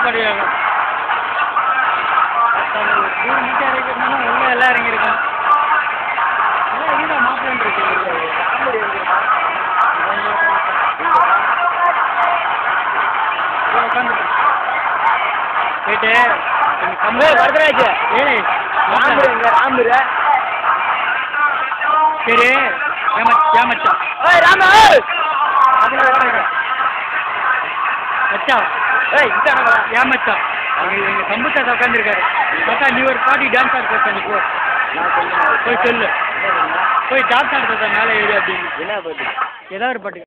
சாப்பாடு வேணும் மூணு மீட்டர் இருக்கிறதுனால உள்ள எல்லாம் இறங்கியிருக்கோம் எல்லாம் இதுதான் மாப்பிள்ளை இருக்கு உட்காந்துட்டேன் போயிட்டு எனக்கு கம்பு வரதராஜ் ஏய் ராமரு எங்க ராமரு சரி ஏமா ஏமாச்சான் ஏய் ராமு மச்சான் ஏய் இந்தாங்க ஏன் மச்சான் எங்க எங்க கம்புத்தாத்தா உட்காந்துருக்காரு மச்சான் நீ ஒரு பாட்டி டான்ஸ் ஆட போட்ட நீ போ போய் சொல்லு போய் டான்ஸ் ஆடுறதா மேலே ஏறி அப்படின்னு என்ன பாட்டு ஏதாவது ஒரு பாட்டு